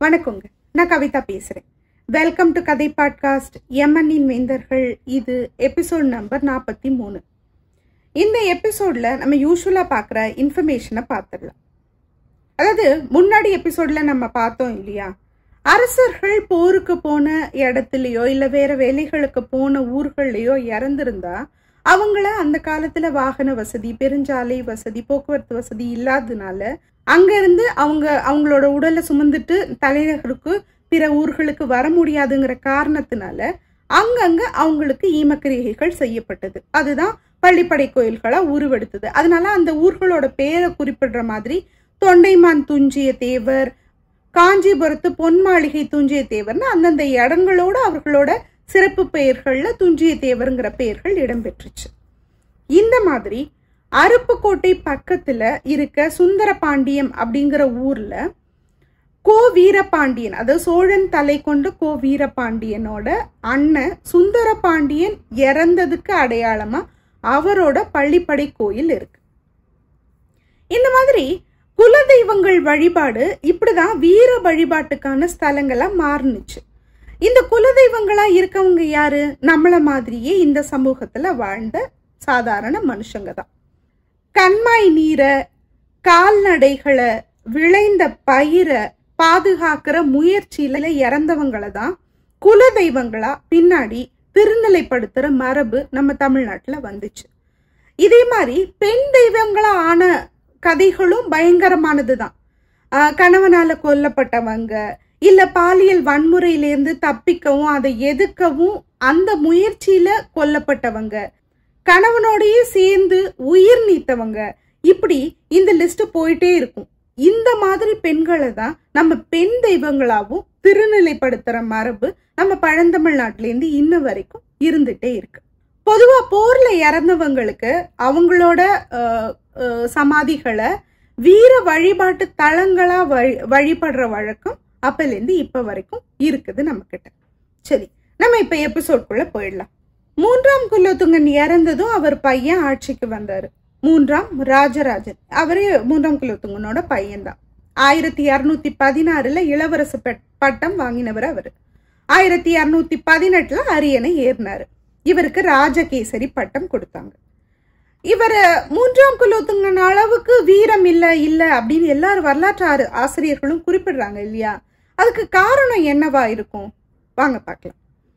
வணக்கங்க நான் கவிதா பேசுறேன் வெல்கம் டு கதை பாட்காஸ்ட் எம்என்னின் வேந்தர்கள் இது எபிசோட் நம்பர் நாற்பத்தி மூணு இந்த எபிசோட்ல நம்ம யூஸ்வலா பார்க்குற இன்ஃபர்மேஷனை பார்த்துடலாம் அதாவது முன்னாடி எபிசோட்ல நம்ம பார்த்தோம் இல்லையா அரசர்கள் போருக்கு போன இடத்துலயோ இல்ல வேற வேலைகளுக்கு போன ஊர்கள்லயோ இறந்திருந்தா அவங்கள அந்த காலத்துல வாகன வசதி பெருஞ்சாலை வசதி போக்குவரத்து வசதி இல்லாததுனால அங்க இருந்து அவங்க அவங்களோட உடலை சுமந்துட்டு தலைநகருக்கு பிற ஊர்களுக்கு வர முடியாதுங்கிற காரணத்தினால அங்கங்க அவங்களுக்கு ஈமக்கிரிகைகள் செய்யப்பட்டது அதுதான் பள்ளிப்படை கோயில்களா உருவெடுத்தது அதனால அந்த ஊர்களோட பேரை குறிப்பிடுற மாதிரி தொண்டைமான் துஞ்சிய தேவர் காஞ்சிபுரத்து பொன் மாளிகை துஞ்சிய தேவர்னு அந்தந்த இடங்களோட அவர்களோட சிறப்பு பெயர்கள்ல துஞ்சிய தேவருங்கிற பெயர்கள் இடம்பெற்றுச்சு இந்த மாதிரி அருப்புக்கோட்டை பக்கத்துல இருக்க சுந்தரபாண்டியம் அப்படிங்கிற ஊர்ல கோ வீரபாண்டியன் அதாவது சோழன் தலை கொண்டு கோ வீரபாண்டியனோட அண்ணன் சுந்தரபாண்டியன் இறந்ததுக்கு அடையாளமா அவரோட பள்ளிப்படை கோயில் இருக்கு இந்த மாதிரி குலதெய்வங்கள் வழிபாடு இப்படிதான் வீர வழிபாட்டுக்கான ஸ்தலங்களா மாறுனுச்சு இந்த குலதெய்வங்களா இருக்கவங்க யாரு நம்மள மாதிரியே இந்த சமூகத்துல வாழ்ந்த சாதாரண மனுஷங்க தான் கண்மாய் நீரை கால்நடைகளை விளைந்த பயிரை பாதுகாக்கிற முயற்சியில இறந்தவங்களை தான் குலதெய்வங்களா பின்னாடி திருநிலைப்படுத்துற மரபு நம்ம தமிழ்நாட்டுல வந்துச்சு இதே மாதிரி பெண் தெய்வங்களா ஆன கதைகளும் பயங்கரமானதுதான் ஆஹ் கணவனால கொல்லப்பட்டவங்க இல்ல பாலியல் வன்முறையிலிருந்து தப்பிக்கவும் அதை எதிர்க்கவும் அந்த முயற்சியில கொல்லப்பட்டவங்க கணவனோடயே சேர்ந்து உயிர் நீத்தவங்க இப்படி இந்த லிஸ்ட் போயிட்டே இருக்கும் இந்த மாதிரி பெண்களை தான் நம்ம பெண் தெய்வங்களாவும் திருநிலைப்படுத்துற மரபு நம்ம பழந்தமிழ்நாட்டிலேருந்து இன்ன வரைக்கும் இருந்துட்டே இருக்கு பொதுவா போர்ல இறந்தவங்களுக்கு அவங்களோட அஹ், அஹ், சமாதிகளை வீர வழிபாட்டு தலங்களா வழி வழிபடுற வழக்கம் அப்பலேருந்து இப்ப வரைக்கும் இருக்குது நம்ம கிட்ட சரி நம்ம இப்ப எபிசோட்குள்ள போயிடலாம் மூன்றாம் குலோத்துங்கன் இறந்ததும் அவர் பையன் ஆட்சிக்கு வந்தாரு மூன்றாம் ராஜராஜன் அவரே மூன்றாம் குலோத்துங்கனோட பையன்தான் ஆயிரத்தி இரநூத்தி பதினாறுல இளவரசு பெட்- பட்டம் வாங்கினவர் அவரு ஆயிரத்தி இரநூத்தி பதினெட்டுல அரியணை ஏறினாரு இவருக்கு ராஜகேசரி பட்டம் கொடுத்தாங்க இவர் மூன்றாம் குலோத்துங்கன் அளவுக்கு வீரம் இல்ல இல்ல அப்படின்னு எல்லாரும் வரலாற்று ஆறு- ஆசிரியர்களும் குறிப்பிடுறாங்க இல்லையா அதுக்கு காரணம் என்னவா இருக்கும் வாங்க பார்க்கலாம்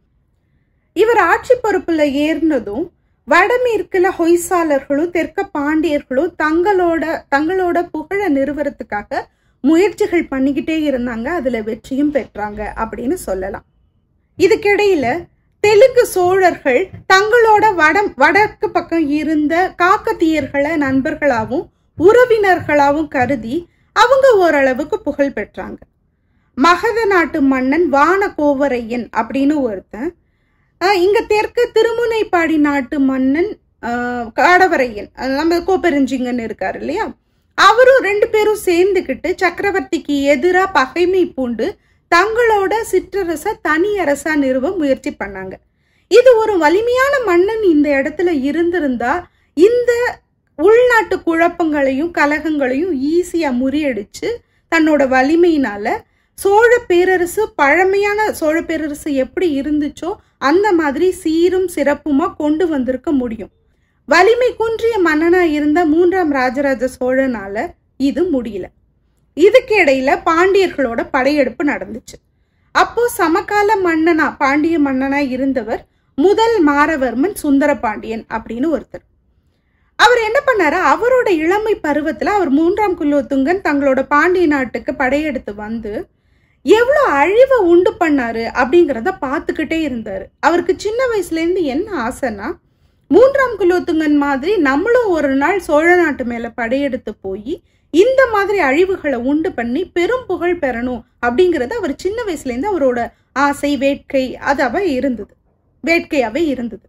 இவர் ஆட்சி பொறுப்புல ஏறினதும் வடமேற்குல ஹொய்சாலர்களும் தெற்க பாண்டியர்களும் தங்களோட தங்களோட புகழ நிறுவறதுக்காக முயற்சிகள் பண்ணிக்கிட்டே இருந்தாங்க அதுல வெற்றியும் பெற்றாங்க அப்படின்னு சொல்லலாம் இதுக்கிடையில தெலுங்கு சோழர்கள் தங்களோட வட வடக்கு பக்கம் இருந்த காக்கத்தீயர்களை நண்பர்களாவும் உறவினர்களாவும் கருதி அவங்க ஓரளவுக்கு புகழ் பெற்றாங்க மகத நாட்டு மன்னன் வானகோவரையன் அப்படின்னு ஒருத்தன் ஆஹ் இங்க தெற்கு திருமுனைப்பாடி நாட்டு மன்னன் ஆஹ் காடவரையன் அது நம்ம கோப்பெருஞ்சிங்கன்னு இருக்காரு இல்லையா அவரும் ரெண்டு பேரும் சேர்ந்துக்கிட்டு சக்கரவர்த்திக்கு எதிரா பகைமை பூண்டு தங்களோட சிற்றரச தனி அரசா நிறுவ முயற்சி பண்ணாங்க இது ஒரு வலிமையான மன்னன் இந்த இடத்துல இருந்திருந்தா இந்த உள்நாட்டு குழப்பங்களையும் கலகங்களையும் ஈஸியா முறியடிச்சு தன்னோட வலிமையினால சோழ பேரரசு பழமையான சோழ பேரரசு எப்படி இருந்துச்சோ அந்த மாதிரி சீரும் சிறப்புமா கொண்டு வந்திருக்க முடியும் வலிமை குன்றிய மன்னனா இருந்த மூன்றாம் ராஜராஜ சோழனால இது முடியல இதுக்கு இடையில பாண்டியர்களோட படையெடுப்பு நடந்துச்சு அப்போ சமகால மன்னனா பாண்டிய மன்னனா இருந்தவர் முதல் மாரவர்மன் சுந்தர பாண்டியன் அப்படின்னு ஒருத்தர் அவர் என்ன பண்ணாரு அவரோட இளமை பருவத்துல அவர் மூன்றாம் குலோத்துங்கன் தங்களோட பாண்டிய நாட்டுக்கு படையெடுத்து வந்து எவ்வளவு அழிவை உண்டு பண்ணாரு அப்படிங்கிறத பார்த்துக்கிட்டே இருந்தாரு அவருக்கு சின்ன வயசுல இருந்து என்ன ஆசைன்னா மூன்றாம் குலோத்துங்கன் மாதிரி நம்மளும் ஒரு நாள் சோழ நாட்டு மேல படையெடுத்து போய் இந்த மாதிரி அழிவுகளை உண்டு பண்ணி பெரும் புகழ் பெறணும் அப்படிங்கறது அவர் சின்ன வயசுல இருந்து அவரோட ஆசை வேட்கை அதாவே இருந்தது வேட்கையாவே இருந்தது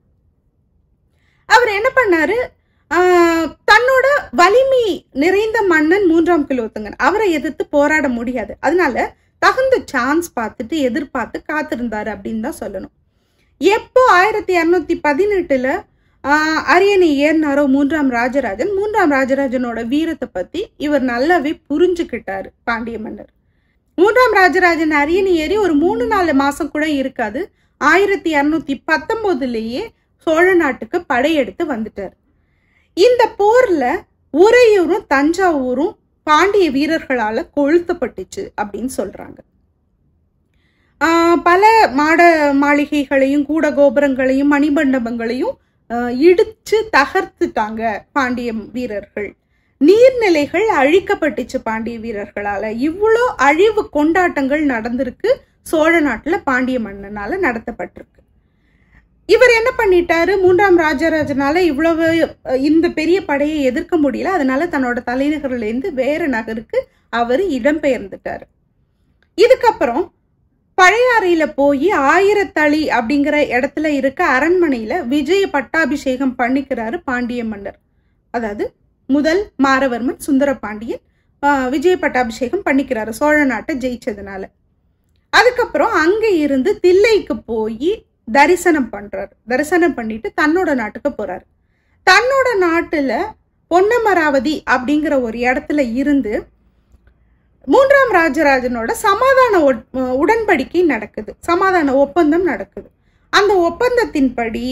அவர் என்ன பண்ணாரு ஆஹ், தன்னோட வலிமை நிறைந்த மன்னன் மூன்றாம் குலோத்துங்கன் அவரை எதிர்த்து போராட முடியாது அதனால தகுந்த சான்ஸ் பார்த்துட்டு எதிர்பார்த்து காத்திருந்தாரு அப்படின்னு தான் சொல்லணும் எப்போ ஆயிரத்தி இரநூத்தி பதினெட்டுல ஆஹ், அரியணை ஏறினாரோ மூன்றாம் ராஜராஜன் மூன்றாம் ராஜராஜனோட வீரத்தை பத்தி இவர் நல்லாவே புரிஞ்சுக்கிட்டாரு பாண்டிய மன்னர் மூன்றாம் ராஜராஜன் அரியணை ஏறி ஒரு மூணு நாலு மாசம் கூட இருக்காது ஆயிரத்தி இரநூத்தி பத்தொன்பதுலேயே சோழ நாட்டுக்கு படையெடுத்து வந்துட்டார் இந்த போர்ல உறையூரும் தஞ்சாவூரும் பாண்டிய வீரர்களால கொளுத்தப்பட்டுச்சு அப்படின்னு சொல்றாங்க ஆஹ் பல மாட மாளிகைகளையும் கூட கோபுரங்களையும் மணிமண்டபங்களையும் ஆஹ் இடிச்சு தகர்த்துட்டாங்க பாண்டிய வீரர்கள் நீர்நிலைகள் அழிக்கப்பட்டுச்சு பாண்டிய வீரர்களால இவ்வளோ அழிவு கொண்டாட்டங்கள் நடந்திருக்கு சோழ நாட்டுல பாண்டிய மன்னனால நடத்தப்பட்டிருக்கு இவர் என்ன பண்ணிட்டாரு மூன்றாம் ராஜராஜனால இவ்வளவு அஹ், இந்த பெரிய படையை எதிர்க்க முடியல அதனால தன்னோட தலைநகர்ல இருந்து வேற நகருக்கு அவர் இடம்பெயர்ந்துட்டாரு இதுக்கப்புறம் பழையாறையில போய் ஆயிரத்தளி அப்படிங்கிற இடத்துல இருக்க அரண்மனையில விஜய பட்டாபிஷேகம் பண்ணிக்கிறாரு பாண்டிய மன்னர் அதாவது முதல் மாரவர்மன் சுந்தர பாண்டியன் ஆஹ், விஜய பட்டாபிஷேகம் பண்ணிக்கிறாரு சோழ நாட்டை ஜெயிச்சதுனால அதுக்கப்புறம் அங்க இருந்து தில்லைக்கு போய் தரிசனம் பண்றாரு தரிசனம் பண்ணிட்டு தன்னோட நாட்டுக்கு போறாரு தன்னோட நாட்டுல பொன்னமராவதி அப்படிங்கிற ஒரு இடத்துல இருந்து மூன்றாம் ராஜராஜனோட சமாதான ஒட்- உடன்படிக்கை நடக்குது சமாதான ஒப்பந்தம் நடக்குது அந்த ஒப்பந்தத்தின்படி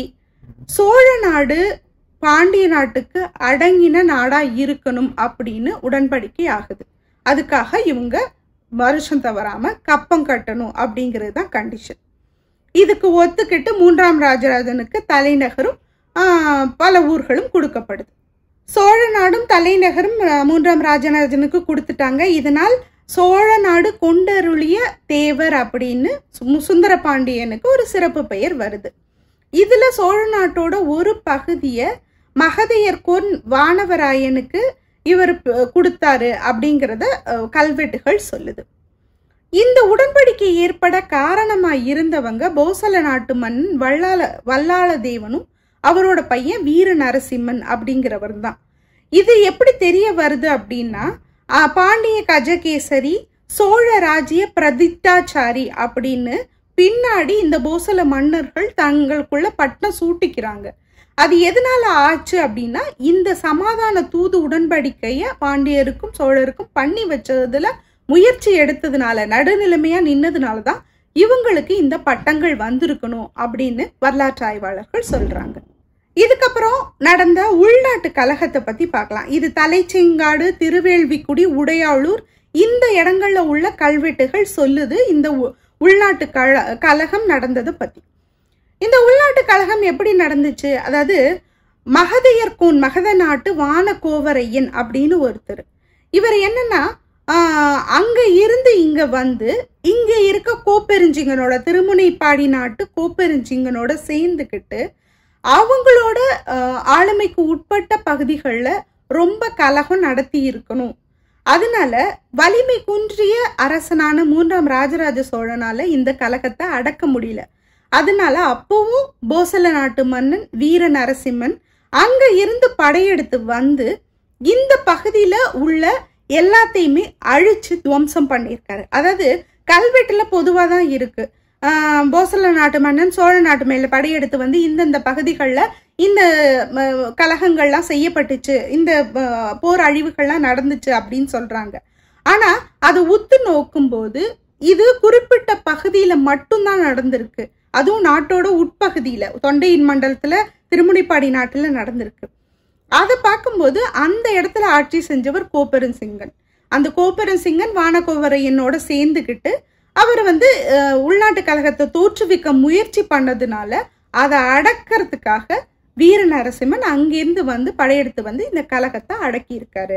சோழ நாடு பாண்டிய நாட்டுக்கு அடங்கின நாடா இருக்கணும் அப்படின்னு உடன்படிக்கை ஆகுது அதுக்காக இவங்க வருஷம் தவறாம கப்பம் கட்டணும் அப்படிங்கிறது தான் கண்டிஷன் இதுக்கு ஒத்துக்கிட்டு மூன்றாம் ராஜராஜனுக்கு தலைநகரும் ஆஹ், பல ஊர்களும் கொடுக்கப்படுது சோழ நாடும் தலைநகரும் அஹ், மூன்றாம் ராஜராஜனுக்கு கொடுத்துட்டாங்க இதனால் சோழ நாடு கொண்டருளிய தேவர் அப்படின்னு சு- சுந்தர பாண்டியனுக்கு ஒரு சிறப்பு பெயர் வருது இதுல சோழ நாட்டோட ஒரு பகுதியை மகதையர்கோன் வானவராயனுக்கு இவர் ப- கொடுத்தாரு அப்படிங்கிறத அஹ், கல்வெட்டுகள் சொல்லுது இந்த உடன்படிக்கை ஏற்பட காரணமா இருந்தவங்க போசல நாட்டு மன்னன் வல்லாள வல்லாள தேவனும் அவரோட பையன் வீர நரசிம்மன் அப்படிங்கிறவர் தான் இது எப்படி தெரிய வருது அப்படின்னா ஆ, பாண்டிய கஜகேசரி சோழ ராஜ்ய பிரதிஷ்டாச்சாரி அப்படின்னு பின்னாடி இந்த போசல மன்னர்கள் தங்களுக்குள்ள பட்டம் சூட்டிக்கிறாங்க அது எதனால ஆச்சு அப்படின்னா இந்த சமாதான தூது உடன்படிக்கைய பாண்டியருக்கும் சோழருக்கும் பண்ணி வச்சதுல முயற்சி எடுத்ததுனால நடுநிலைமையா நின்னதுனால தான் இவங்களுக்கு இந்த பட்டங்கள் வந்திருக்கணும் அப்படின்னு வரலாற்று ஆய்வாளர்கள் சொல்றாங்க இதுக்கப்புறம் நடந்த உள்நாட்டு கலகத்தை பத்தி பார்க்கலாம் இது தலைச்செங்காடு திருவேள்விக்குடி உடையாளூர் இந்த இடங்கள்ல உள்ள கல்வெட்டுகள் சொல்லுது இந்த உ- உள்நாட்டு கல கலகம் நடந்ததை பத்தி இந்த உள்நாட்டு கலகம் எப்படி நடந்துச்சு அதாவது மகதையர்கோன் மகத நாட்டு வானகோவரையன் அப்படின்னு ஒருத்தர் இவர் என்னன்னா ஆஹ், அங்க இருந்து இங்க வந்து இங்க இருக்க கோப்பெருஞ்சிங்கனோட திருமுனைப்பாடி நாட்டு கோப்பெருஞ்சிங்கனோட சேர்ந்துக்கிட்டு அவங்களோட ஆஹ், ஆளுமைக்கு உட்பட்ட பகுதிகளில் ரொம்ப கலகம் நடத்தி இருக்கணும் அதனால வலிமை குன்றிய அரசனான மூன்றாம் ராஜராஜ சோழனால இந்த கலகத்தை அடக்க முடியல அதனால அப்பவும் போசல நாட்டு மன்னன் வீர நரசிம்மன் அங்க இருந்து படையெடுத்து வந்து இந்த பகுதியில உள்ள எல்லாத்தையுமே அழிச்சு துவம்சம் பண்ணியிருக்காரு அதாவது கல்வெட்டுல பொதுவாக தான் இருக்கு ஆஹ் போசல நாட்டு மன்னன் சோழ நாட்டு மேல படையெடுத்து வந்து இந்தந்த பகுதிகளில் இந்த ம, கலகங்கள்லாம் செய்யப்பட்டுச்சு இந்த ம, போர் அழிவுகள்லாம் நடந்துச்சு அப்படின்னு சொல்றாங்க ஆனா அதை உத்து நோக்கும்போது இது குறிப்பிட்ட பகுதியில மட்டும்தான் நடந்திருக்கு அதுவும் நாட்டோட உட்பகுதியில தொண்டையின் மண்டலத்துல திருமுனைப்பாடி நாட்டுல நடந்திருக்கு அதை பார்க்கும்போது அந்த இடத்துல ஆட்சி செஞ்சவர் கோப்பெருஞ்சிங்கன் அந்த கோப்பெருஞ்சிங்கன் வானகோவரையனோட சேர்ந்துக்கிட்டு அவர் வந்து அஹ், உள்நாட்டு கழகத்தை தோற்றுவிக்க முயற்சி பண்ணதுனால அதை அடக்கிறதுக்காக வீர நரசிம்மன் அங்கிருந்து வந்து படையெடுத்து வந்து இந்த கழகத்தை அடக்கியிருக்காரு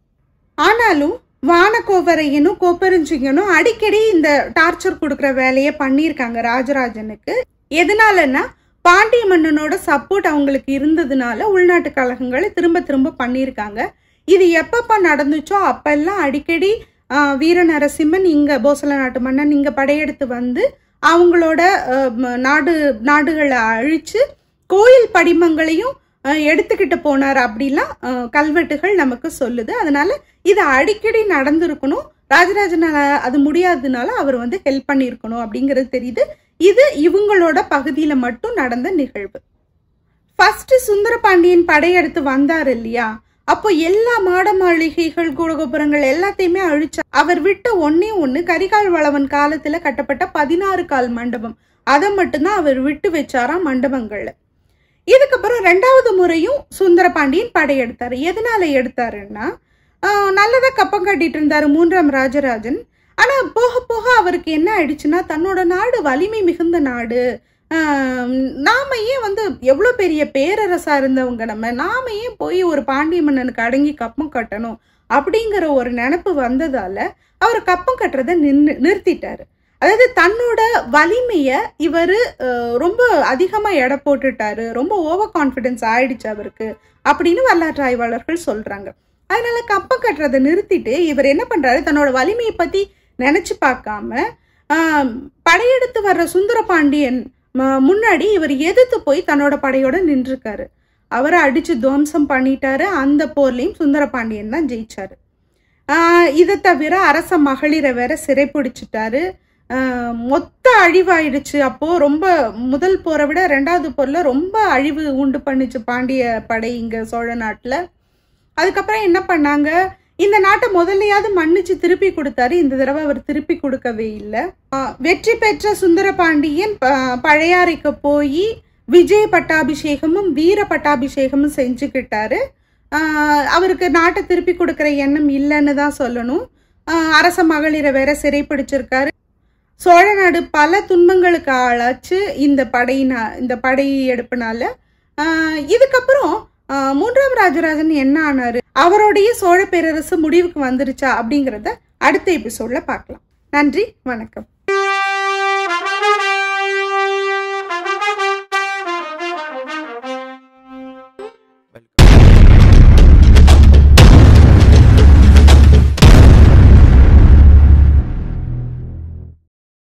ஆனாலும் வானகோவரையனும் கோப்பெருஞ்சிங்கனும் அடிக்கடி இந்த டார்ச்சர் கொடுக்குற வேலையை பண்ணியிருக்காங்க ராஜராஜனுக்கு எதனாலன்னா பாண்டிய மன்னனோட சப்போர்ட் அவங்களுக்கு இருந்ததுனால உள்நாட்டு கழகங்களை திரும்ப திரும்ப பண்ணியிருக்காங்க இது எப்பப்ப நடந்துச்சோ அப்பெல்லாம் அடிக்கடி ஆஹ், வீர நரசிம்மன் இங்க போசல நாட்டு மன்னன் இங்க படையெடுத்து வந்து அவங்களோட ஆஹ், ம- நாடு நாடுகளை அழிச்சு கோயில் படிமங்களையும் ஆஹ், எடுத்துக்கிட்டு போனார் அப்படிலாம் ஆஹ், கல்வெட்டுகள் நமக்கு சொல்லுது அதனால இது அடிக்கடி நடந்திருக்கணும் ராஜராஜனால அது முடியாததுனால அவர் வந்து ஹெல்ப் பண்ணியிருக்கணும் அப்படிங்கிறது தெரியுது இது இவங்களோட பகுதியில மட்டும் நடந்த நிகழ்வு ஃபர்ஸ்ட் சுந்தரபாண்டியன் படையெடுத்து வந்தார் இல்லையா அப்போ எல்லா மாட மாளிகைகள் கோபுரங்கள் எல்லாத்தையுமே அழிச்சா அவர் விட்ட ஒன்னே ஒண்ணு கரிகால் வளவன் காலத்துல கட்டப்பட்ட பதினாறு கால் மண்டபம் அதை மட்டும்தான் அவர் விட்டு வச்சாராம் மண்டபங்கள்ல இதுக்கப்புறம் ரெண்டாவது முறையும் சுந்தரபாண்டியன் படையெடுத்தாரு எதனால எடுத்தாருன்னா ஆஹ் நல்லதா கப்பம் கட்டிட்டு இருந்தாரு மூன்றாம் ராஜராஜன் ஆனா போக போக அவருக்கு என்ன ஆயிடுச்சுன்னா தன்னோட நாடு வலிமை மிகுந்த நாடு ஆஹ் நாம ஏன் வந்து எவ்வளோ பெரிய பேரரசா இருந்தவங்க நம்ம நாம ஏன் போய் ஒரு பாண்டிய மன்னனுக்கு அடங்கி கப்பம் கட்டணும் அப்படிங்கிற ஒரு நினப்பு வந்ததால அவர் கப்பம் கட்டுறதை நின்னு நிறுத்திட்டாரு அதாவது தன்னோட வலிமைய இவர் ரொம்ப அதிகமா எடை போட்டுட்டாரு ரொம்ப ஓவர் கான்ஃபிடென்ஸ் ஆயிடுச்சு அவருக்கு அப்படின்னு வரலாற்று ஆய்வாளர்கள் சொல்றாங்க அதனால கப்பம் கட்டுறதை நிறுத்திட்டு இவர் என்ன பண்றாரு தன்னோட வலிமையை பத்தி நினைச்சு பார்க்காம ஆஹ், படையெடுத்து வர்ற சுந்தர பாண்டியன் ம- முன்னாடி இவர் எதிர்த்து போய் தன்னோட படையோட நின்றுருக்காரு அவரை அடிச்சு துவம்சம் பண்ணிட்டாரு அந்த போர்லயும் சுந்தர பாண்டியன் தான் ஜெயிச்சாரு ஆஹ், இதை தவிர அரச மகளிரை வேற சிறைப்பிடிச்சிட்டாரு ஆஹ், மொத்த அழிவாயிடுச்சு அப்போ ரொம்ப முதல் போரை விட ரெண்டாவது போர்ல ரொம்ப அழிவு உண்டு பண்ணுச்சு பாண்டிய படை இங்க சோழ நாட்டுல அதுக்கப்புறம் என்ன பண்ணாங்க இந்த நாட்டை முதல்லையாவது மன்னிச்சு திருப்பி கொடுத்தாரு இந்த தடவை அவர் திருப்பி கொடுக்கவே இல்லை வெற்றி பெற்ற சுந்தர பாண்டியன் ப- பழையாறைக்கு போய் விஜய பட்டாபிஷேகமும் வீர பட்டாபிஷேகமும் செஞ்சுக்கிட்டாரு ஆஹ் அவருக்கு நாட்டை திருப்பி கொடுக்கிற எண்ணம் இல்லைன்னு தான் சொல்லணும் ஆஹ் அரச மகளிரை வேற சிறைப்பிடிச்சிருக்காரு சோழ நாடு பல துன்பங்களுக்கு ஆளாச்சு இந்த படையினா இந்த படை எடுப்புனால ஆஹ் இதுக்கப்புறம் ஆஹ் மூன்றாம் ராஜராஜன் என்ன ஆனாரு அவருடைய சோழ பேரரசு முடிவுக்கு வந்துருச்சா அப்படிங்கிறத அடுத்த எபிசோட்ல பார்க்கலாம் நன்றி வணக்கம்